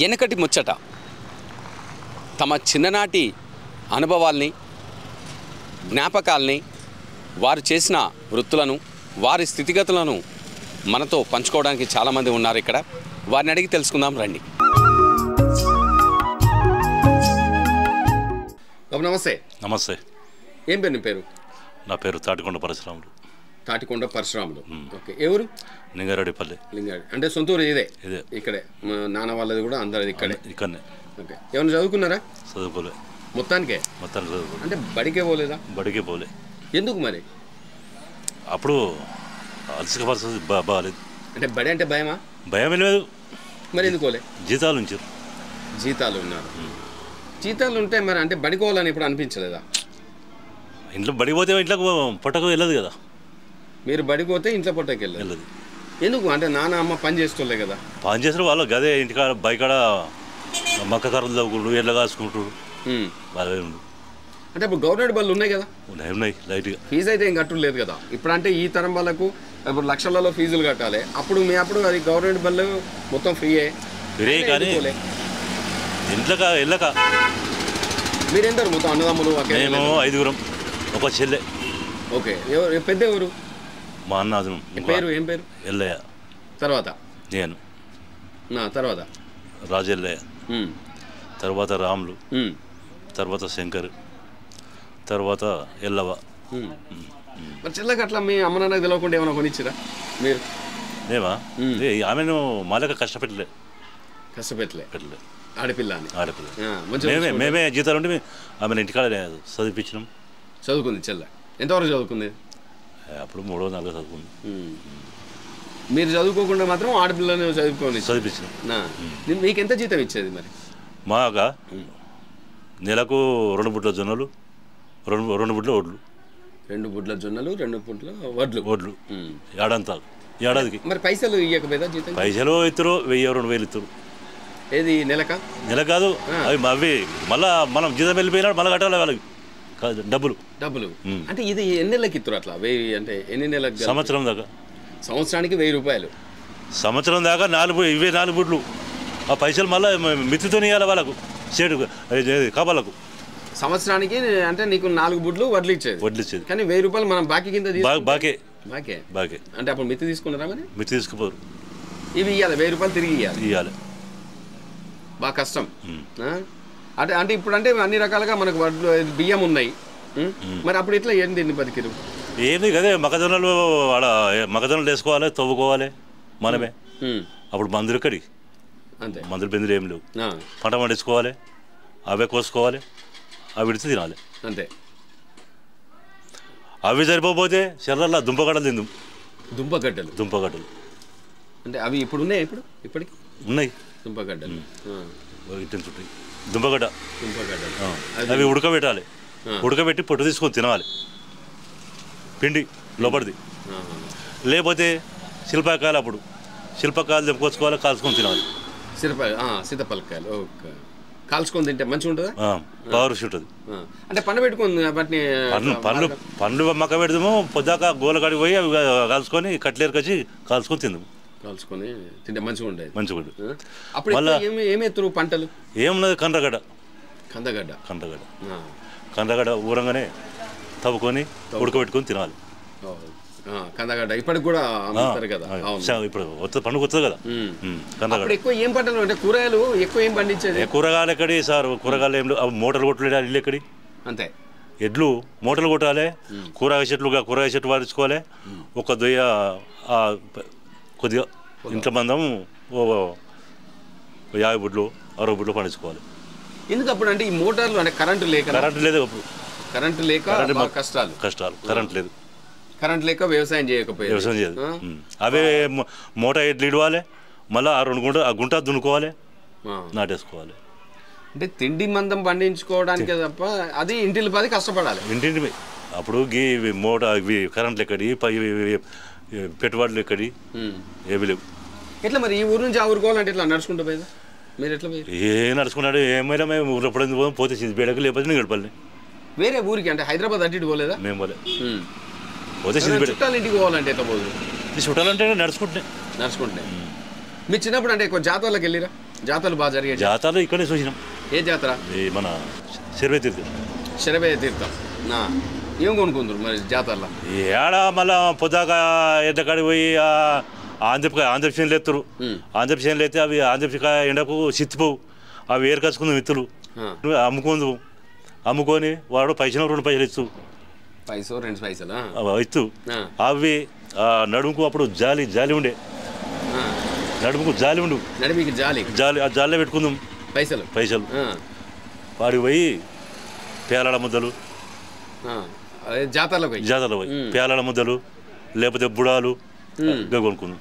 వెనకటి ముచ్చట తమ చిన్ననాటి అనుభవాల్ని జ్ఞాపకాల్ని వారు చేసిన వృత్తులను వారి స్థితిగతులను మనతో పంచుకోవడానికి చాలామంది ఉన్నారు ఇక్కడ వారిని అడిగి తెలుసుకుందాం రండి బాబు నమస్తే నమస్తే ఏం పేరు నీ పేరు నా పేరు తాటికొండ పరశురాములు తాటికొండ పరశురాములు ఓకే ఎవరు లింగారెడ్డిపల్లి లింగాడి అంటే సొంత ఊరు ఇదే ఇదే ఇక్కడే మా నాన్న వాళ్ళది కూడా అందరిది ఇక్కడే ఇక్కడనే ఓకే ఏమైనా చదువుకున్నారా చదువుకోలే మొత్తానికే మొత్తానికి చదువుకోలే అంటే బడికే పోలేదా బడికి పోలే ఎందుకు మరి అప్పుడు అలసిక పరిస్థితి బా బాగాలేదు అంటే బడి అంటే భయమా భయం లేదు మరి ఎందుకు పోలే జీతాలు ఉంచారు జీతాలు ఉన్నారు జీతాలు ఉంటే మరి అంటే బడికోవాలని ఇప్పుడు అనిపించలేదా ఇంట్లో బడికి పోతే ఇంట్లోకి పొట్టకు వెళ్ళదు కదా మీరు బడిపోతే ఇంట్లో పొట్టకి వెళ్ళదు వెళ్ళదు ఎందుకు అంటే నాన్న అమ్మ పని చేస్తోలే కదా పని చేసిన వాళ్ళు గదే ఇంటికాడ బయకాడ మక్క కర్రలు తవ్వుకుంటారు ఎడ్ల కాసుకుంటారు ఉమ్. వాళ్ళే ఉండు అంటే ఇప్పుడు గవర్నమెంట్ బళ్ళు ఉన్నాయి కదా ఉన్నాయి ఉన్నాయి లైట్గా ఫీజు అయితే ఏం కట్టు లేదు కదా ఇప్పుడు అంటే ఈ తరం వాళ్ళకు ఇప్పుడు లక్షలలో ఫీజులు కట్టాలి అప్పుడు మీ అప్పుడు అది గవర్నమెంట్ బళ్ళు మొత్తం ఫ్రీయే ఫ్రీ కానీ ఎందుకు పోలే? ఇంట్లోక వెళ్ళక మీరెందరు మొత్తం అన్నదమ్ములు అక్క మేము ఐదుగురం ఒక చెల్లె ఓకే ఎవరు పెద్ద ఎవరు మా అన్న అతను ఏం పేరు ఏం పేరు ఎల్లయ్య తర్వాత నేను నా తర్వాత రాజెల్లయ్య ఉమ్. తర్వాత రాములు ఉమ్. తర్వాత శంకర్ తర్వాత ఎల్లవ ఉమ్. మరి చిల్లకి అట్లా మీ అమ్మ నాన్నకి తెలియకుండా ఏమైనా కొనిచ్చిరా మీరు మేమా ఏ, ఆమెను మాలక కష్టపెట్టలే కష్టపెట్టలే పెట్టలే ఆడపిల్ల అని ఆడపిల్ల ఆ, మంచిగా మేమే చూసుకుంటారు. మేమే జీతాలు ఉండి మే- ఆమెను ఇంటికాడ చదివించినాం చదువుకుంది చెల్ల ఎంతవరకు చదువుకుంది అప్పుడు మూడో నాలుగో చదువుకుంది ఉమ్. మీరు చదువుకోకుండా మాత్రం ఆడపిల్లని చదువుకోని చదివించినాం నా. నీ- మీకు ఎంత జీతం ఇచ్చేది మరి మాక నెలకు రెండు బుట్ల జొన్నలు రెండు రెండు బుట్ల ఒడ్లు రెండు బుడ్ల జొన్నలు రెండు బుడ్ల వడ్లు ఒడ్లు ఉమ్. ఏడంతా ఏడాదికి మరి పైసలు ఇవ్వకపోయేదా జీతం పైసలు ఇద్దరు వెయ్యి రెండు వేలు ఇద్దరు ఏది నెలక నెల కాదు అవి అవి మళ్ళా మనం జీతం వెళ్ళిపోయినాడు మళ్ళీ కట్టాలి వాళ్ళకి కాదు, డబ్బులు డబ్బులు ఉమ్. అంటే ఇది ఎన్ని నెలలకి ఇస్తారు అట్లా వెయ్యి అంటే ఎన్ని నెలలకు గల- సంవత్సరం దాకా సంవత్సరానికి వెయ్యి రూపాయలు సంవత్సరం దాకా నాలుగు ఇవే నాలుగు బుడ్లు ఆ పైసలు మళ్ళీ మిత్తితో ఇవ్వాలి వాళ్ళకు చేడు కాపాలకు సంవత్సరానికి అంటే నీకు నాలుగు బుడ్లు వడ్లు ఇచ్చేది వడ్లు ఇచ్చేది కానీ వెయ్యి రూపాయలు మనం బాకీ కింద బా తీసుకు బాకే బాకే బాకే అంటే అప్పుడు మిత్తి తీసుకున్నారా మరి మిత్తి తీసుకుపోరు ఇవి ఇవ్వాలి వెయ్యి రూపాయలు తిరిగి ఇవ్వాలి ఇవ్వాలి బాగా కష్టం ఉమ్. ఆ? అంటే అంటే ఇప్పుడు అంటే అన్ని రకాలుగా మనకు వడ్లు బియ్యం ఉన్నాయి ఉం? మరి అప్పుడు ఇట్లా ఏంటి ఎన్ని బతికిరు ఏంది కదే మొక్కజొన్నలు ఆడ మొక్కజొన్నలు వేసుకోవాలి తవ్వుకోవాలి మనమే ఉం. అప్పుడు మందులు ఎక్కడి అంతే మందులు బెందులు ఏం లేవు ఆ, పంట పండించుకోవాలి అవే కోసుకోవాలి అవి విడిచి తినాలి అంతే అవి సరిపోతే చెర్రల్లో దుంపగడ్డలు తిందు దుంపగడ్డలు దుంపగడ్డలు అంటే అవి ఇప్పుడు ఉన్నాయి ఇప్పుడు ఇప్పటికి ఉన్నాయి దుంపగడ్డలు ఆ, ఇట్టిన చుట్టూ దుంపగడ్డ దుంపగడ్డలు ఆ. అవి ఉడకబెట్టాలి ఆ. ఉడకబెట్టి పొట్టు తీసుకొని తినాలి పిండి లోపలిది ఆ, లేకపోతే శిల్పకాయలు అప్పుడు శిల్పకాయలు తెంపుకొచ్చుకోవాలి కాల్చుకొని తినాలి సిరప ఆ, సీతపలకాయలు ఓకే కాల్చుకొని తింటే మంచిగా ఉంటుందా ఆ, బాగా రుచి ఉంటుంది ఆ, అంటే పండు పెట్టుకొని వాటిని పండ్లు పండ్లు పండ్లు మక్క పెడదాము పొద్దాక గోలకాడికి పోయి అవి కాల్చుకొని కట్లేరు కచ్చి కాల్చుకొని తిందాము కాల్చుకొని తింటే మంచిగా ఉండేది మంచిగా ఉంటుంది ఆ? అప్పుడు మళ్ళా- ఎక్కువ ఏమి ఏమి ఎత్తురు పంటలు ఏమున్నది కండ్రగడ్డ కందగడ్డ కండ్రగడ్డ ఆ, కండ్రగడ్డ ఊరంగానే తవ్వుకొని ఉడకబెట్టుకొని తినాలి ఓ, ఆ, కందగడ్డ ఇప్పటికి కూడా అమ్ముతారు కదా ఆ, అవును చా- ఇప్పుడు వస్తుంది పండుగ వస్తుంది కదా ఉమ్. ఉమ్, కండ్రగడ్డ అప్పుడు ఎక్కువ ఏం పంటలు అంటే కూరగాయలు ఎక్కువ ఏం పండించేది ఏ కూరగాయలు ఎక్కడి సార్ కూరగాయలు ఏం లేవు అవి మోటార్లు కొట్టలేదు ఇల్లు ఎక్కడి అంతే ఎడ్లు మూటలు కొట్టాలి కూరగాయ చెట్లుగా కూరగాయ చెట్లు పారించుకోవాలి ఒక దొయ్య ఆ, ప- కొద్దిగా ఇంట్లో మందం ఓ ఓ యాభై బుడ్లు అరవై బుడ్లు పండించుకోవాలి ఎందుకు అప్పుడు అంటే ఈ మోటార్లు అంటే కరెంటు లేక కరెంట్ లేదు అప్పుడు కరెంటు లేక కరెంటు బాగా మాకు- కష్టాలు కష్టాలు కరెంట్ లేదు కరెంట్ లేక వ్యవసాయం చేయకపోయేది వ్యవసాయం చేయదు ఆ? ఉమ్. అవే మో- మూట ఎడ్లు ఇడవాలి మళ్ళీ ఆ రెండు గుంట ఆ గుంట దున్నుకోవాలి ఆ. నాటేసుకోవాలి అంటే తిండి మందం పండించుకోవడానికే తప్ప అది ఇంటిల్లి పది కష్టపడాలి ఇంటింటి మీ- అప్పుడు గీ ఇవి మూట ఇవి కరెంట్లు ఎక్కడి పై ఇవి- ఇవి- ఇవి పెట్టుబడులు ఎక్కడి ఉమ్. ఏవి లేవు ఎట్లా మరి ఈ ఊరు నుంచి ఆ ఊరుకోవాలంటే ఇట్లా నడుచుకుంటూ పోయేదా మీరు ఎట్లా పోయారు ఏ నడుచుకున్నాడు ఏమైనా మేము ఊళ్ళో ఎప్పుడైనా పోదాం పోతే సిద్దిపేటకు లేకపోతే నేను గడపల్లి వేరే ఊరికి అంటే హైదరాబాద్ అటు ఇటు పోలేదా మేము పోలే ఉమ్. పోతే ఎవరైనా సిద్దిపేట చుట్టాలు ఇంటికి పోవాలంటే ఎట్లా పోదు ఈ చుట్టాలంటే నడుచుకుంటున్నాయి నడుచుకుంటే మీ చిన్నప్పుడు అంటే ఎక్కువ జాతరలకు వెళ్ళిరా జాతరలు బాగా జరిగే జాతరలు ఇక్కడే చూసినాం ఏ జాతర ఈ మన సర్వే తీర్థం శరభయ తీర్థం నా ఏం కొనుక్కుందరు మరి జాతరలో ఏడ మళ్ళా పొద్దాక ఎండకాడికి పోయి ఆ ఆంధ్రకాయ ఆంధ్రప్రదేశ్లు ఎత్తురు ఉమ్. ఆంధ్రప్రదేశ్లు ఎత్తే అవి ఆంధ్రప్రదేశ్ ఎండకు సిత్తిపోవు అవి ఏరుకచ్చుకుందాం విత్తులు ఆ. అమ్ముకుందు అమ్ముకొని వాడు పైసలు రెండు పైసలు ఇచ్చు పైసో రెండు పైసలా అవి ఇచ్చు ఆ. అవి ఆ నడుముకు అప్పుడు జాలి జాలి ఉండే ఆ. నడుముకు జాలి ఉండు నడిమికి జాలి జాలి ఆ జాలిలో పెట్టుకుందాం పైసలు పైసలు ఆ. వాడికి పోయి పేలాడ ముద్దలు ఆ. అదే జాతరలో పోయి జాతరలో పోయి ఉమ్. పేలాడ ముద్దలు లేకపోతే బుడాలు ఉమ్. ఇవి కొనుక్కుందాం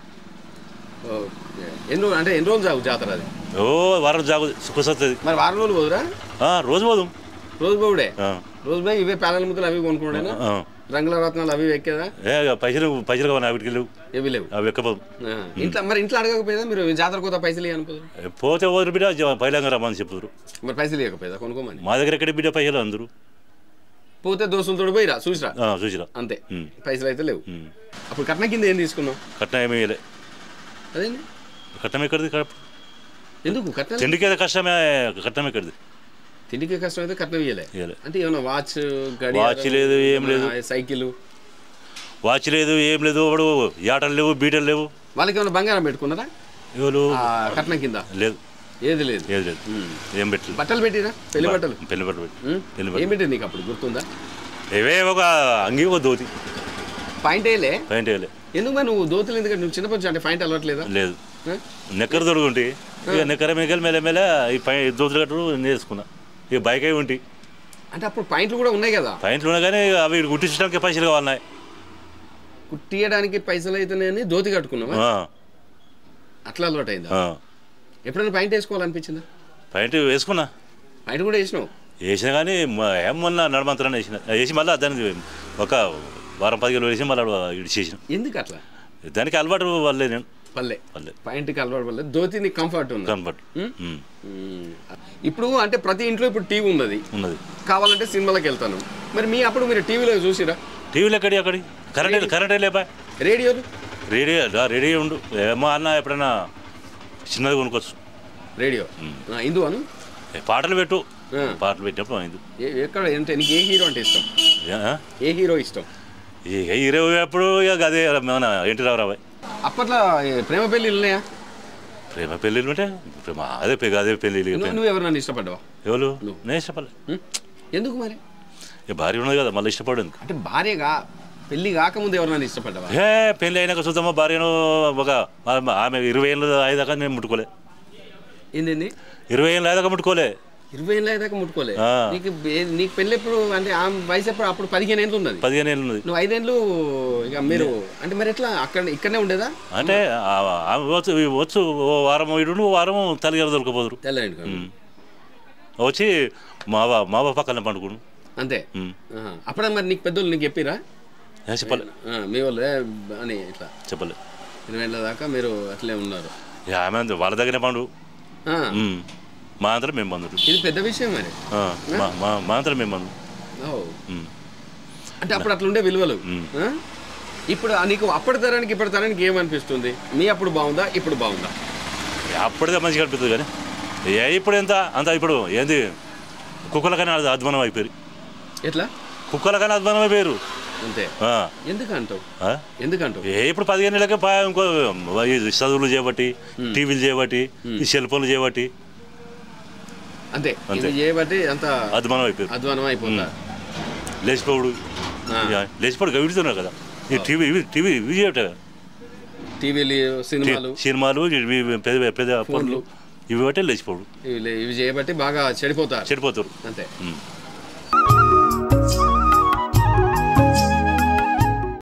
ఓకే. ఎన్ని రోజులు అంటే ఎన్ని రోజులు జాగు జాతర అది ఓ వారం జాగు సుఖసత్తది మరి వారం రోజులు పోదురా రోజు పోదాం రోజు పోవుడే ఆ, రోజు పోయి ఇవే పేదల ముద్దలు అవి కొనుక్కున్నాడేనా ఆ. రంగుల రత్నాలు అవి ఎక్కేదా ఏ ఇక పైసలు పైసలు కావాలి వీటికి లేవు ఏవి లేవు అవి ఎక్కపోదు ఆ. ఇంట్లో మరి ఇంట్లో అడగకపోయేదా మీరు జాతర కోత పైసలు ఇవ్వనుకోదు పోతే ఓరు బిడ్డ జ- పైలంగా రమ్మని చెప్తారు మరి పైసలు ఇవ్వకపోయేదా కొనుక్కోమని మా దగ్గర ఎక్కడ బిడ్డ పైసలు అందరూ పోతే దోస్తులతో పోయిరా చూసిరా ఆ, చూసిరా అంతే ఉమ్. పైసలు అయితే లేవు ఉమ్. అప్పుడు కట్నం కింద ఏం తీసుకున్నావు కట్నం ఏమీ ఇవ్వలే అదేంటి కట్నం ఎక్కడిది కట్నం ఎందుకు కట్నం తిండికి ఏదో కష్టమే కట్నం ఎక్కడిది తిండికి కష్టం అయితే కట్నం ఇవ్వలే ఇవ్వలే అంటే ఏమన్నా వాచ్ గడి వాచ్ లేదు, ఏం లేదు. సైకిల్ వాచ్ లేదు ఏం లేదు వాడు యాటలు లేవు బీటలు లేవు వాళ్ళకి ఏమైనా బంగారం పెట్టుకున్నారా ఎవరు ఆ కట్నం కింద లేదు ఏది లేదు ఏది లేదు ఉమ్. ఏం పెట్టలేదు బట్టలు పెట్టిరా పెళ్లి బట్టలు పెళ్లి బట్టలు పెట్టి ఉమ్? పెళ్లి ఏం బట్టలు పెట్టింది నీకు అప్పుడు గుర్తుందా ఇవే ఒక అంగి ఒక దోతి పాయింట్ వేయలే పాయింట్ వేయలే ఎందుకు మరి నువ్వు దోతులు ఎందుకంటే నువ్వు చిన్నప్పటి నుంచి అంటే పాయింట్ అలవట్లేదా లేదు ఆ? నెక్కర దొడుకుంటే ఇక నెక్కర మెక్కలు మెల్ల మెల్ల ఈ పై దోతులు కట్టడు నేర్చుకున్నా ఇక బైక్ అయి ఉంటి అంటే అప్పుడు పాయింట్లు కూడా ఉన్నాయి కదా పాయింట్లు ఉన్నా కానీ అవి గుట్టించడానికి పైసలు కావాలన్నాయి కుట్టియడానికి పైసలు అయితేనే దోతి కట్టుకున్నావా ఆ, అట్లా అలవాటు అయిందా ఆ. ఎప్పుడైనా పాయింట్ వేసుకోవాలనిపించిందా పాయింట్ వేసుకున్నా పాయింట్ కూడా వేసినావు వేసిన కానీ మ- ఏం మొన్న నడమంతరాన్ని వేసిన వేసి మళ్ళీ దానికి ఒక వారం పది కిలో వేసి మళ్ళీ ఇడిచి చేసిన ఎందుకు అట్లా దానికి అలవాటు వల్లే నేను పల్లె పల్లె పాయింట్కి అలవాటు వల్ల ధోతి నీకు కంఫర్ట్ ఉంది కనపట్ ఉమ్. ఉమ్. ఇప్పుడు అంటే ప్రతి ఇంట్లో ఇప్పుడు టీవీ ఉన్నది ఉన్నది కావాలంటే సినిమాలకు వెళ్తాను మరి మీ అప్పుడు మీరు టీవీలో చూసిరా టీవీలో ఎక్కడి అక్కడి కరెంట్ కరెంటే లేపా రేడియోలు రేడియో రా రేడియో ఉండు ఏమో అన్న ఎప్పుడైనా చిన్నది కొనుక్కోవచ్చు రేడియో ఆ, ఇందు అను ఏ పాటలు పెట్టు ఆ. పాటలు పెట్టినప్పుడు అయింది ఏ- ఎక్కడ అంటే నీకు ఏ హీరో అంటే ఇష్టం ఏ- ఏ హీరో ఇష్టం ఇక ఇరవై అప్పుడు ఇక అదే మన ఎన్టీ రామారావు అప్పట్లో ఏ, ప్రేమ పెళ్ళిళ్ళు ఉన్నాయా ప్రేమ పెళ్ళిళ్ళు ఉంటే ప్రేమ అదే పె అదే పెళ్ళిళ్ళు నువ్వు నువ్వు ఎవరైనా ఇష్టపడ్డావా ఎవరు నేను ఇష్టపడలే ఉం? ఎందుకు మరి ఇక భార్య ఉన్నది కదా మళ్ళీ ఇష్టపడేందుకు అంటే భార్యగా పెళ్లి కాకముందు ఎవరైనా ఇష్టపడ్డావా ఏ పెళ్ళి అయినాక చూద్దామా భార్యను ఒక ఆమె- ఆమె ఇరవై ఏళ్ళు అయ్యేదాకా నేను ముట్టుకోలే ఏంది ఇరవై ఏళ్ళు అయ్యేదాకా ముట్టుకోలే ఇరవై ఏళ్ళ దాకా ముట్టుకోలే ఆ. నీకు ఏ- నీకు పెళ్ళి ఎప్పుడు అంటే ఆ వయసు ఎప్పుడు అప్పుడు పదిహేను ఏళ్ళు ఉన్నది పదిహేను ఏళ్ళు ఉన్నది నువ్వు ఐదేళ్ళు ఇక మీరు అంటే మరి ఎట్లా అక్కడ ఇక్కడనే ఉండేదా అంటే ఆ- ఆమె వచ్చు వచ్చు ఓ వారం ఇడు వారం తల్లిగారు దొరకపోదురు తెల్లండి వచ్చి మావ మావ పక్కన పండుకును అంతే ఉమ్. ఆహా. అప్పుడే మరి నీకు పెద్దోళ్ళు నీకు చెప్పిరా ఏ చెప్పలే ఆ, మీ వాళ్ళు ఏ అని ఇట్లా చెప్పలే ఇరవై ఏళ్ళ దాకా మీరు అట్లే ఉన్నారు ఇక ఆమె అంతే, వాళ్ళ దగ్గరే పండు ఆ, ఉమ్. మా అంతరం మేము బంధుడు ఇది పెద్ద విషయం మరి ఆ, మా- మా మా అంతరం మేము బంధు ఓ అంటే అప్పుడు అట్లా ఉండే విలువలు ఉమ్. ఆ? ఇప్పుడు ఆ నీకు అప్పటి తరానికి ఇప్పటి తరానికి ఏమనిపిస్తుంది మీ అప్పుడు బాగుందా ఇప్పుడు బాగుందా అప్పుడే మంచిగా అనిపిస్తుంది కానీ ఏ ఇప్పుడు ఎంత అంత ఇప్పుడు ఏంది కుక్కలకైనా అది అధ్వానం అయిపోయారు ఎట్లా కుక్కలకైనా అధ్వానం అయిపోయారు అంతే ఆ, ఎందుకు అంటావు ఆ? ఎందుకు అంటావు ఏ ఇప్పుడు పదిహేను నెలలకే పా ఇంకో ఈ చదువులు చేయబట్టి టీవీలు చేయబట్టి ఈ సెల్ ఫోన్లు చేయబట్టి అంతే అంతే. ఇది చేయబట్టి అంత అధ్వానం అయిపోయారు అధ్వానం అయిపోతుందా లేచిపోవుడు ఆ. ఇక లేచిపోడు గవిడుతున్నారు కదా ఈ టీవీ ఇవి టీవీ ఇవి చేయట కదా. టీవీలు సినిమాలు సినిమాలు ఇవి పెద్ద పెద్ద పనులు ఇవి బట్టే లేచిపోడు ఇవి లే- ఇవి చేయబట్టి బాగా చెడిపోతారు చెడిపోతారు అంతే ఉమ్.